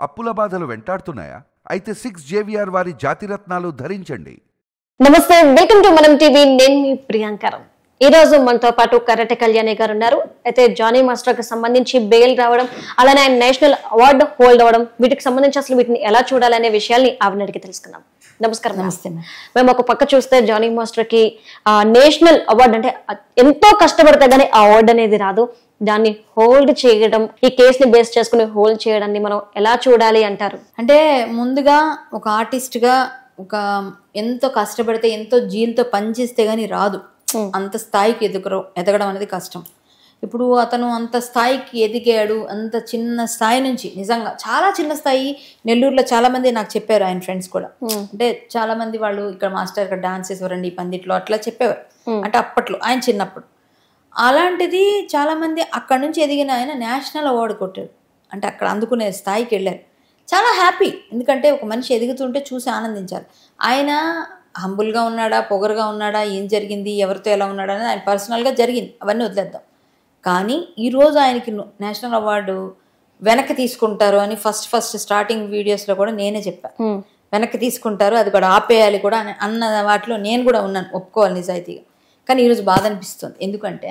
అప్పుల బాధలు వెంటాడుతున్నాయా అయితే సిక్స్ జేవిఆర్ వారి జాతిరత్నాలు ధరించండి నమస్తే వెల్కమ్ టు మనం టీవీ నేను మీ ప్రియాంకరం ఈ రోజు మనతో పాటు కరాటే కళ్యాణి గారు ఉన్నారు అయితే జానీ మాస్టర్ కి సంబంధించి బెయిల్ రావడం అలానే ఆయన నేషనల్ అవార్డు హోల్డ్ అవ్వడం వీటికి సంబంధించి అసలు వీటిని ఎలా చూడాలనే విషయాల్ని ఆవిడ అడిగి తెలుసుకుందాం నమస్కారం నమస్తే మేడం. మేము ఒక పక్క చూస్తే జానీ మాస్టర్ కి ఆ, నేషనల్ అవార్డు అంటే అ- ఎంతో కష్టపడితే గానీ ఆ అవార్డు అనేది రాదు దాన్ని హోల్డ్ చేయడం ఈ కేసుని బేస్ చేసుకుని హోల్డ్ చేయడాన్ని మనం ఎలా చూడాలి అంటారు అంటే ముందుగా ఒక ఆర్టిస్ట్గా ఒక ఎంతో కష్టపడితే ఎంతో జీలతో పనిచేస్తే గానీ రాదు అంత స్థాయికి ఎదుగడం ఎదగడం అనేది కష్టం ఇప్పుడు అతను అంత స్థాయికి ఎదిగాడు అంత చిన్న స్థాయి నుంచి నిజంగా చాలా చిన్న స్థాయి నెల్లూరులో చాలా మంది నాకు చెప్పారు ఆయన ఫ్రెండ్స్ కూడా అంటే చాలా మంది వాళ్ళు ఇక్కడ మాస్టర్ ఇక్కడ డాన్స్ చేసేవారండి ఈ పందిట్లో అట్లా చెప్పేవారు అంటే అప్పట్లో ఆయన చిన్నప్పుడు అలాంటిది చాలా మంది అక్కడ నుంచి ఎదిగిన ఆయన నేషనల్ అవార్డు కొట్టాడు అంటే అక్కడ అందుకునే స్థాయికి వెళ్ళారు చాలా హ్యాపీ ఎందుకంటే ఒక మనిషి ఎదుగుతుంటే చూసి ఆనందించాలి ఆయన హంబుల్గా ఉన్నాడా పొగరుగా ఉన్నాడా ఏం జరిగింది ఎవరితో ఎలా ఉన్నాడా అనేది ఆయన పర్సనల్గా జరిగింది అవన్నీ వదిలేద్దాం కానీ ఈరోజు ఆయనకి నేషనల్ అవార్డు వెనక్కి తీసుకుంటారు అని ఫస్ట్ ఫస్ట్ స్టార్టింగ్ వీడియోస్లో కూడా నేనే చెప్పాను వెనక్కి తీసుకుంటారు అది కూడా ఆపేయాలి కూడా అని అన్న వాటిలో నేను కూడా ఉన్నాను ఒప్పుకోవాలి నిజాయితీగా కానీ ఈరోజు బాధ అనిపిస్తుంది ఎందుకంటే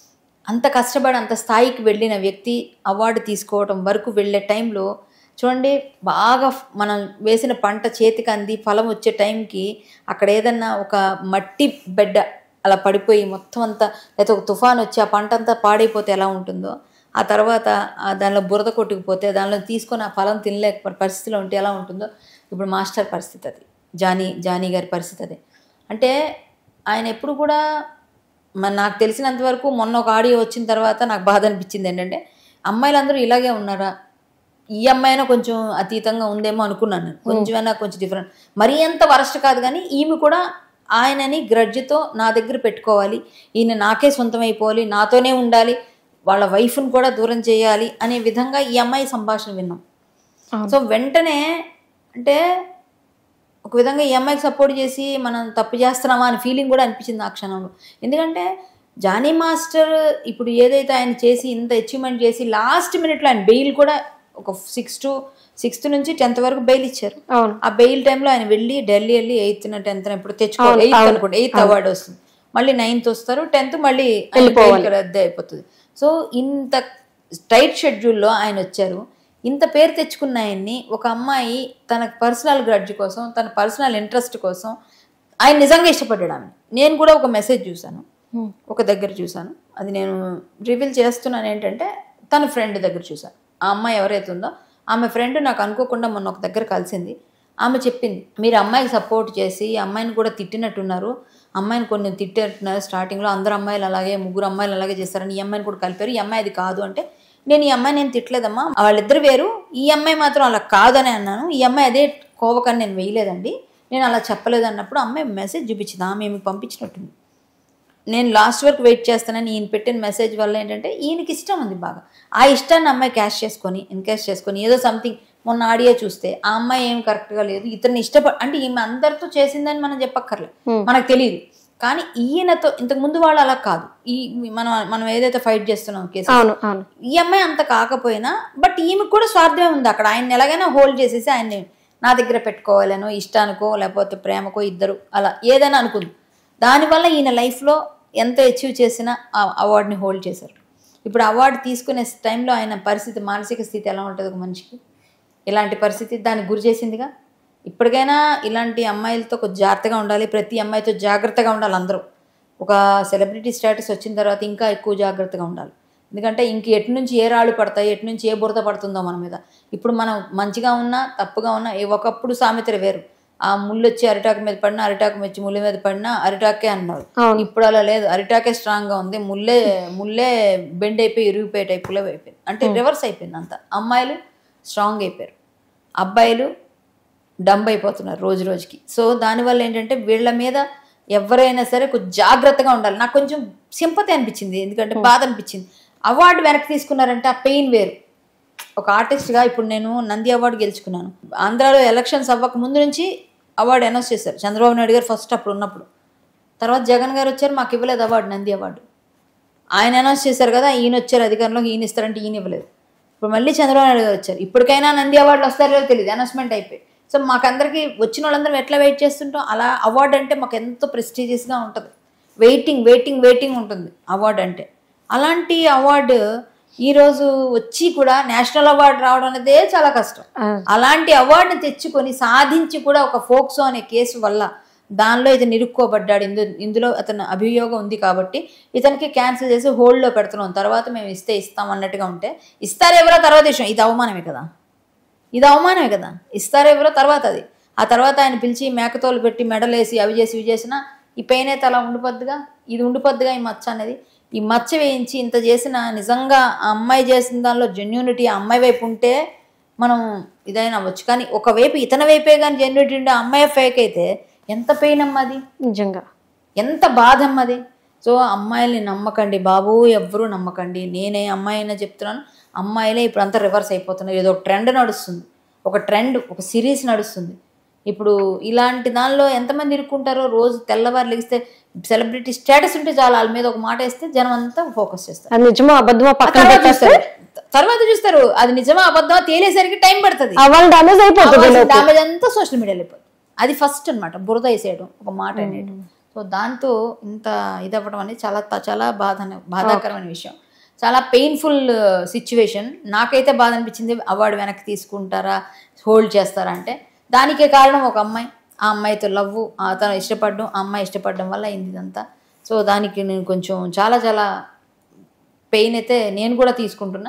అంత కష్టపడి అంత స్థాయికి వెళ్ళిన వ్యక్తి అవార్డు తీసుకోవడం వరకు వెళ్ళే టైంలో చూడండి బాగా ఫ్- మనం వేసిన పంట చేతికి అంది ఫలం వచ్చే టైంకి అక్కడ ఏదన్నా ఒక మట్టి బెడ్డ అలా పడిపోయి మొత్తం అంతా లేకపోతే ఒక తుఫాన్ వచ్చి ఆ పంట అంతా పాడైపోతే ఎలా ఉంటుందో ఆ తర్వాత ఆ దానిలో బురద కొట్టుకుపోతే దానిలో తీసుకొని ఆ ఫలం తినలేక పరిస్థితిలో ఉంటే ఎలా ఉంటుందో ఇప్పుడు మాస్టర్ పరిస్థితి అది జానీ జానీ గారి పరిస్థితి అది అంటే ఆయన ఎప్పుడు కూడా మరి నాకు తెలిసినంత వరకు మొన్న ఒక ఆడియో వచ్చిన తర్వాత నాకు బాధ అనిపించింది ఏంటంటే అమ్మాయిలందరూ ఇలాగే ఉన్నారా ఈ అమ్మాయినా కొంచెం అతీతంగా ఉందేమో అనుకున్నాను నేను కొంచెమైనా కొంచెం డిఫరెంట్ మరీ అంత వరస్ట్ కాదు కానీ ఈమె కూడా ఆయనని గ్రడ్జ్తో నా దగ్గర పెట్టుకోవాలి ఈయన నాకే సొంతమైపోవాలి నాతోనే ఉండాలి వాళ్ళ వైఫ్ని కూడా దూరం చేయాలి అనే విధంగా ఈ అమ్మాయి సంభాషణ విన్నాం సో వెంటనే అంటే ఒక విధంగా ఈ అమ్మాయికి సపోర్ట్ చేసి మనం తప్పు చేస్తున్నామా అని ఫీలింగ్ కూడా అనిపించింది ఆ క్షణంలో ఎందుకంటే జానీ మాస్టర్ ఇప్పుడు ఏదైతే ఆయన చేసి ఇంత అచీవ్మెంట్ చేసి లాస్ట్ మినిట్లో ఆయన బెయిల్ కూడా ఒక సిక్స్ టు సిక్స్త్ నుంచి టెన్త్ వరకు బెయిల్ ఇచ్చారు అవును ఆ బెయిల్ టైంలో ఆయన వెళ్ళి ఢిల్లీ వెళ్ళి ఎయిత్ టెన్త్ ఇప్పుడు తెచ్చుకోవాలి ఎయిత్ అనుకోండి ఎయిత్ అవార్డు వస్తుంది మళ్ళీ నైన్త్ వస్తారు టెన్త్ మళ్ళీ ఆయన bail కి రద్దు అయిపోతుంది సో ఇంత టైట్ షెడ్యూల్లో ఆయన వచ్చారు ఇంత పేరు తెచ్చుకున్న ఆయన్ని ఒక అమ్మాయి తన పర్సనల్ గ్రడ్జ్ కోసం తన పర్సనల్ ఇంట్రెస్ట్ కోసం ఆయన నిజంగా ఇష్టపడ్డాడు ఆమె నేను కూడా ఒక మెసేజ్ చూశాను ఒక దగ్గర చూశాను అది నేను రివీల్ చేస్తున్నాను ఏంటంటే తన ఫ్రెండ్ దగ్గర చూశాను ఆ అమ్మాయి ఎవరైతే ఉందో ఆమె ఫ్రెండ్ నాకు అనుకోకుండా మొన్న ఒక దగ్గర కలిసింది ఆమె చెప్పింది మీరు అమ్మాయికి సపోర్ట్ చేసి ఈ అమ్మాయిని కూడా తిట్టినట్టున్నారు అమ్మాయిని కొన్ని తిట్టినట్టున్నారు స్టార్టింగ్లో అందరు అమ్మాయిలు అలాగే ముగ్గురు అమ్మాయిలు అలాగే చేస్తారని ఈ అమ్మాయిని కూడా కలిపారు ఈ అమ్మాయి అది కాదు అంటే నేను ఈ అమ్మాయి నేను తిట్టలేదమ్మా వాళ్ళిద్దరు వేరు ఈ అమ్మాయి మాత్రం అలా కాదని అన్నాను ఈ అమ్మాయి అదే కోవకని నేను వేయలేదండి నేను అలా చెప్పలేదు అన్నప్పుడు అమ్మాయి మెసేజ్ చూపించింది ఆమె మీకు పంపించినట్టుంది నేను లాస్ట్ వరకు వెయిట్ చేస్తానని ఈయన పెట్టిన మెసేజ్ వల్ల ఏంటంటే ఈయనకి ఇష్టం ఉంది బాగా ఆ ఇష్టాన్ని అమ్మాయి క్యాష్ చేసుకొని ఎన్కాష్ చేసుకొని ఏదో సంథింగ్ మొన్న ఆడియో చూస్తే ఆ అమ్మాయి ఏం కరెక్ట్గా లేదు ఇతన్ని ఇష్టపడ అంటే ఈమె అందరితో చేసిందని మనం చెప్పక్కర్లేదు మనకు తెలియదు కానీ ఈయనతో ఇంతకు ముందు వాళ్ళు అలా కాదు ఈ మనం మనం ఏదైతే ఫైట్ చేస్తున్నాం కేసు అవును అవును ఈ అమ్మాయి అంత కాకపోయినా బట్ ఈమెకు కూడా స్వార్థమే ఉంది అక్కడ ఆయన ఎలాగైనా హోల్డ్ చేసేసి ఆయన్ని నా దగ్గర పెట్టుకోవాలనో ఇష్టానికో లేకపోతే ప్రేమకో ఇద్దరు అలా ఏదైనా అనుకుంది దానివల్ల ఈయన లైఫ్లో ఎంత అచీవ్ చేసినా ఆ అవార్డుని హోల్డ్ చేశారు ఇప్పుడు అవార్డు తీసుకునే టైంలో ఆయన పరిస్థితి మానసిక స్థితి ఎలా ఉంటుంది ఒక మనిషికి ఇలాంటి పరిస్థితి దానికి గురి చేసిందిగా ఇప్పటికైనా ఇలాంటి అమ్మాయిలతో కొంచెం జాగ్రత్తగా ఉండాలి ప్రతి అమ్మాయితో జాగ్రత్తగా ఉండాలి అందరూ ఒక సెలబ్రిటీ స్టేటస్ వచ్చిన తర్వాత ఇంకా ఎక్కువ జాగ్రత్తగా ఉండాలి ఎందుకంటే ఇంక ఎటు నుంచి ఏ రాళ్ళు పడతాయి ఎటు నుంచి ఏ బురద పడుతుందో మన మీద ఇప్పుడు మనం మంచిగా ఉన్నా తప్పుగా ఉన్నా ఏ ఒకప్పుడు సామెతలు వేరు ఆ ముళ్ళు వచ్చి అరిటాకు మీద పడినా అరిటాకు వచ్చి ముళ్ళ మీద పడినా అరిటాకే అన్నారు ఇప్పుడు అలా లేదు అరిటాకే స్ట్రాంగ్ గా ఉంది ముల్లే ముల్లే బెండ్ అయిపోయి ఇరిగిపోయే టైపులో అయిపోయింది అంటే రివర్స్ అయిపోయింది అంత అమ్మాయిలు స్ట్రాంగ్ అయిపోయారు అబ్బాయిలు డంబ్ అయిపోతున్నారు రోజు రోజుకి సో దానివల్ల ఏంటంటే వీళ్ళ మీద ఎవరైనా సరే కొంచెం జాగ్రత్తగా ఉండాలి నాకు కొంచెం సింపతి అనిపించింది ఎందుకంటే బాధ అనిపించింది అవార్డు వెనక్కి తీసుకున్నారంటే ఆ పెయిన్ వేరు ఒక ఆర్టిస్ట్గా ఇప్పుడు నేను నంది అవార్డు గెలుచుకున్నాను ఆంధ్రాలో ఎలక్షన్స్ అవ్వక ముందు నుంచి అవార్డు అనౌన్స్ చేశారు చంద్రబాబు నాయుడు గారు ఫస్ట్ అప్పుడు ఉన్నప్పుడు తర్వాత జగన్ గారు వచ్చారు మాకు ఇవ్వలేదు అవార్డు నంది అవార్డు ఆయన అనౌన్స్ చేశారు కదా ఈయన వచ్చారు అధికారంలోకి ఈయన ఇస్తారంటే ఈయన ఇవ్వలేదు ఇప్పుడు మళ్ళీ చంద్రబాబు నాయుడు గారు వచ్చారు ఇప్పటికైనా నంది అవార్డులు వస్తారో తెలియదు అనౌన్స్మెంట్ అయిపోయి సో మాకందరికి వచ్చిన వాళ్ళందరం ఎట్లా వెయిట్ చేస్తుంటాం అలా అవార్డు అంటే మాకు ఎంతో ప్రెస్టీజియస్గా ఉంటుంది వెయిటింగ్ వెయిటింగ్ వెయిటింగ్ ఉంటుంది అవార్డు అంటే అలాంటి అవార్డు ఈరోజు వచ్చి కూడా నేషనల్ అవార్డు రావడం అనేదే చాలా కష్టం ఆ. అలాంటి అవార్డుని తెచ్చుకొని సాధించి కూడా ఒక ఫోక్సో అనే కేసు వల్ల దానిలో ఇతను ఇరుక్కోబడ్డాడు ఇందు ఇందులో అతను అభియోగం ఉంది కాబట్టి ఇతనికి క్యాన్సిల్ చేసి హోల్డ్లో పెడుతున్నాం తర్వాత మేము ఇస్తే ఇస్తాం అన్నట్టుగా ఉంటే ఇస్తారు ఎవరో తర్వాత విషయం ఇది అవమానమే కదా ఇది అవమానమే కదా ఇస్తారు ఎవరో తర్వాత అది ఆ తర్వాత ఆయన పిలిచి మేకతోలు పెట్టి మెడలేసి అవి చేసి ఇవి చేసినా ఈ పెయిన్ అయితే అలా ఉండిపోద్దిగా ఇది ఉండిపోద్దిగా ఈ మచ్చ అనేది ఈ మచ్చ వేయించి ఇంత చేసిన నిజంగా ఆ అమ్మాయి చేసిన దానిలో జెన్యూనిటీ ఆ అమ్మాయి వైపు ఉంటే మనం ఇదైనా అవ్వచ్చు కానీ ఒకవైపు ఇతని వైపే కానీ జెన్యూనిటీ ఉంటే ఆ అమ్మాయి ఫేక్ అయితే ఎంత పెయిన్ అమ్మది నిజంగా ఎంత బాధ అమ్మది సో అమ్మాయిల్ని నమ్మకండి బాబు ఎవ్వరూ నమ్మకండి నేనే అమ్మాయి అయినా చెప్తున్నాను అమ్మాయిలే ఇప్పుడు అంతా రివర్స్ అయిపోతున్నారు ఏదో ఒక ట్రెండ్ నడుస్తుంది ఒక ట్రెండ్ ఒక సిరీస్ నడుస్తుంది ఇప్పుడు ఇలాంటి దానిలో ఎంతమంది ఇరుక్కుంటారో రోజు తెల్లవారు లెగిస్తే సెలబ్రిటీ స్టేటస్ ఉంటే చాలు వాళ్ళ మీద ఒక మాట వేస్తే జనం అంతా ఫోకస్ చేస్తారు అది నిజమో అబద్ధమో ఆ పక్కన తర్వాత పెట్టేస్తే చూస్తారు తర్వాత చూస్తారు అది నిజమా అబద్ధమా తేలేసరికి టైం పడుతుంది ఆ వాళ్ళు డామేజ్ అయిపోతుంది లోపు. డామేజ్ అంతా సోషల్ మీడియాలో అయిపోతుంది అది ఫస్ట్ అన్నమాట బురద వేసేయడం ఒక మాట అనేయడం సో దాంతో ఇంత ఇది అవ్వడం అనేది చాలా త- చాలా బాధ బాధాకరమైన విషయం చాలా పెయిన్ఫుల్ సిచ్యువేషన్ నాకైతే బాధ అనిపించింది అవార్డు వెనక్కి తీసుకుంటారా హోల్డ్ చేస్తారా అంటే దానికే కారణం ఒక అమ్మాయి ఆ అమ్మాయితో లవ్ అతను ఇష్టపడడం ఆ అమ్మాయి ఇష్టపడడం వల్ల అయింది ఇదంతా సో దానికి నేను కొంచెం చాలా చాలా పెయిన్ అయితే నేను కూడా తీసుకుంటున్నా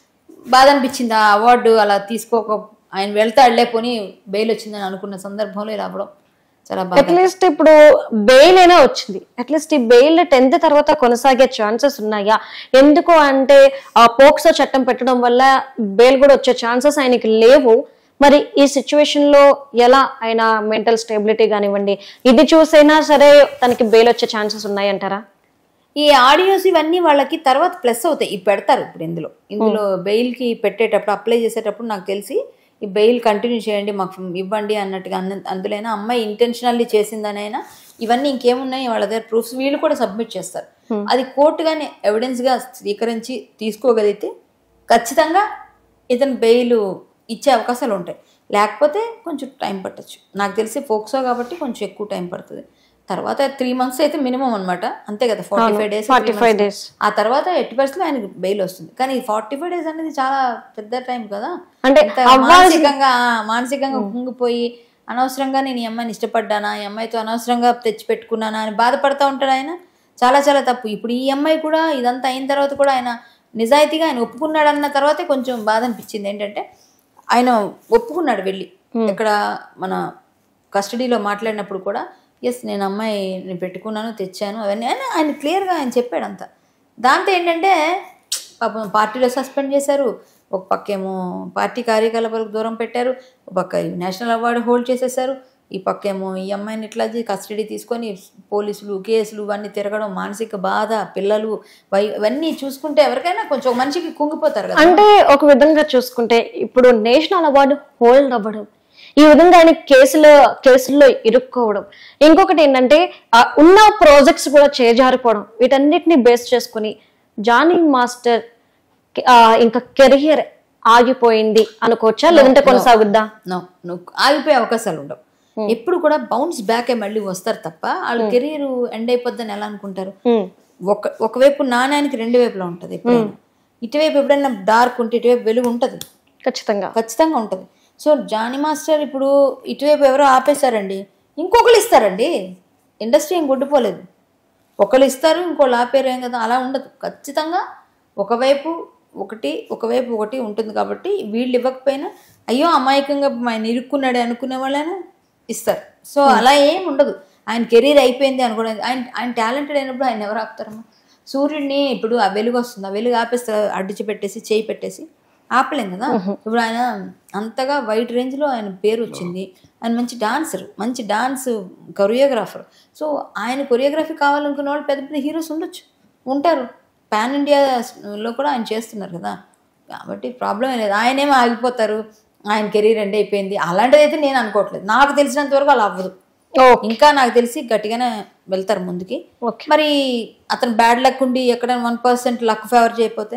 బాధ అనిపించింది ఆ అవార్డు అలా తీసుకోక ఆయన వెళ్తా వెళ్ళే పోని బెయిల్ వచ్చిందని అనుకున్న సందర్భంలో ఇలా అవ్వడం చాలా బాధ అట్లీస్ట్ ఇప్పుడు బెయిల్ అయినా వచ్చింది అట్లీస్ట్ ఈ బెయిల్ టెన్త్ తర్వాత కొనసాగే ఛాన్సెస్ ఉన్నాయా ఎందుకు అంటే ఆ పోక్సో చట్టం పెట్టడం వల్ల బెయిల్ కూడా వచ్చే ఛాన్సెస్ ఆయనకి లేవు మరి ఈ సిచ్యువేషన్ లో ఎలా ఆయన మెంటల్ స్టెబిలిటీ కానివ్వండి ఇది చూసైనా సరే తనకి బెయిల్ వచ్చే ఛాన్సెస్ ఉన్నాయంటారా ఈ ఆడియోస్ ఇవన్నీ వాళ్ళకి తర్వాత ప్లస్ అవుతాయి ఇవి పెడతారు ఇప్పుడు ఇందులో ఇందులో బెయిల్కి పెట్టేటప్పుడు అప్లై చేసేటప్పుడు నాకు తెలిసి ఈ బెయిల్ కంటిన్యూ చేయండి మాకు ఇవ్వండి అన్నట్టుగా అన్న అందులోనే అమ్మాయి ఇంటెన్షనల్లీ చేసిందనైనా ఇవన్నీ ఇంకేమున్నాయి వాళ్ళ దగ్గర ప్రూఫ్స్ వీళ్ళు కూడా సబ్మిట్ చేస్తారు అది కోర్టు కానీ ఎవిడెన్స్గా స్వీకరించి తీసుకోగలిగితే ఖచ్చితంగా ఇతను బెయిల్ ఇచ్చే అవకాశాలు ఉంటాయి లేకపోతే కొంచెం టైం పట్టచ్చు నాకు తెలిసి ఫోక్సో కాబట్టి కొంచెం ఎక్కువ టైం పడుతుంది తర్వాత త్రీ మంత్స్ అయితే మినిమం అన్నమాట అంతే కదా ఫార్టీ ఫైవ్ డేస్ 45 days. ఆ తర్వాత ఎట్టి పరిస్థితుల్లో ఆయనకు బెయిల్ వస్తుంది కానీ ఫార్టీ ఫైవ్ డేస్ అనేది చాలా పెద్ద టైం కదా అంటే ఎంత మానసికంగా మానసికంగా కుంగిపోయి అనవసరంగా నేను ఈ అమ్మాయిని ఇష్టపడ్డానా ఈ అమ్మాయితో అనవసరంగా తెచ్చి పెట్టుకున్నానా అని బాధపడతా ఉంటాడు ఆయన చాలా చాలా తప్పు ఇప్పుడు ఈ అమ్మాయి కూడా ఇదంతా అయిన తర్వాత కూడా ఆయన నిజాయితీగా ఆయన ఒప్పుకున్నాడు అన్న తర్వాతే కొంచెం బాధ అనిపించింది ఏంటంటే ఆయన ఒప్పుకున్నాడు వెళ్ళి ఇక్కడ మన కస్టడీలో మాట్లాడినప్పుడు కూడా ఎస్ నేను అమ్మాయిని పెట్టుకున్నాను తెచ్చాను అవన్నీ ఆయన ఆయన క్లియర్గా ఆయన చెప్పాడు అంతా దాంతో ఏంటంటే పాపం పార్టీలో సస్పెండ్ చేశారు ఒక పక్కేమో పార్టీ కార్యకలాపాలకు దూరం పెట్టారు ఒక పక్క నేషనల్ అవార్డు హోల్డ్ చేసేసారు ఈ పక్కేమో ఈ అమ్మాయిని ఇట్లా చేసి కస్టడీ తీసుకొని పోలీసులు కేసులు ఇవన్నీ తిరగడం మానసిక బాధ పిల్లలు వై ఇవన్నీ చూసుకుంటే ఎవరికైనా కొంచెం ఒక మనిషికి కుంగిపోతారు కదా అంటే ఒక విధంగా చూసుకుంటే ఇప్పుడు నేషనల్ అవార్డు హోల్డ్ అవ్వడం ఈ విధంగా ఆయన కేసులో కేసుల్లో ఇరుక్కోవడం ఇంకొకటి ఏంటంటే ఆ ఉన్న ప్రాజెక్ట్స్ కూడా చేజారిపోవడం వీటన్నిటిని బేస్ చేసుకుని జానీ మాస్టర్ కి- ఆ, ఇంకా కెరియర్ ఆగిపోయింది అనుకోవచ్చా లేదంటే కొనసాగుద్దా నో నువ్వు ఆగిపోయే అవకాశాలు ఉండవు ఎప్పుడు కూడా బౌన్స్ బ్యాక్ మళ్ళీ వస్తారు తప్ప వాళ్ళ కెరీర్ ఎండ్ అయిపోద్దని ఎలా అనుకుంటారు Hmm. ఒక ఒకవైపు నాణ్యానికి రెండు వైపులా ఉంటుంది ఎప్పుడైనా ఇటువైపు ఎప్పుడైనా డార్క్ ఉంటే ఇటువైపు వెలుగు ఉంటుంది ఖచ్చితంగా ఖచ్చితంగా ఉంటుంది సో జానీ మాస్టర్ ఇప్పుడు ఇటువైపు ఎవరో ఆపేశారండి ఇంకొకరు ఇస్తారండి ఇండస్ట్రీ ఏం గుడ్డిపోలేదు ఒకళ్ళు ఇస్తారు ఇంకోళ్ళు ఆపేరు ఏం కదా అలా ఉండదు ఖచ్చితంగా ఒకవైపు ఒకటి ఒకవైపు ఒకటి ఉంటుంది కాబట్టి వీళ్ళు ఇవ్వకపోయినా అయ్యో అమాయకంగా ఆయన ఇరుక్కున్నాడే అనుకునే వాళ్ళైనా ఇస్తారు సో అలా ఏం ఉండదు ఆయన కెరీర్ అయిపోయింది అనుకోవడం ఆయన ఆయన టాలెంటెడ్ అయినప్పుడు ఆయన ఎవరు ఆపుతారమ్మా సూర్యుడిని ఇప్పుడు ఆ వెలుగు వస్తుంది ఆ వెలుగు ఆపేస్తారు అడ్డిచి పెట్టేసి చేయి పెట్టేసి ఆపలేం కదా ఇప్పుడు ఆయన అంతగా వైడ్ రేంజ్లో ఆయన పేరు వచ్చింది ఆయన మంచి డాన్సర్ మంచి డాన్స్ కొరియోగ్రాఫర్ సో ఆయన కొరియోగ్రఫీ కావాలనుకున్న వాళ్ళు పెద్ద పెద్ద హీరోస్ ఉండొచ్చు ఉంటారు పాన్ ఇండియాలో కూడా ఆయన చేస్తున్నారు కదా కాబట్టి ప్రాబ్లం లేదు ఆయనేమో ఆగిపోతారు ఆయన కెరీర్ ఎండ్ అయిపోయింది అలాంటిది అయితే నేను అనుకోవట్లేదు నాకు తెలిసినంత వరకు అలా అవ్వదు ఓకే ఇంకా నాకు తెలిసి గట్టిగానే వెళ్తారు ముందుకి ఓకే మరి అతను బ్యాడ్ లక్ ఉండి ఎక్కడ వన్ పర్సెంట్ లక్ ఫేవర్ చేయకపోతే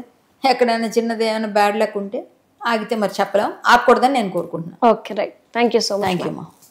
ఎక్కడైనా చిన్నది ఏమైనా బ్యాడ్ లక్ ఉంటే ఆగితే మరి చెప్పలేం ఆగకూడదని నేను కోరుకుంటున్నాను okay right thank you so much thank you అమ్మా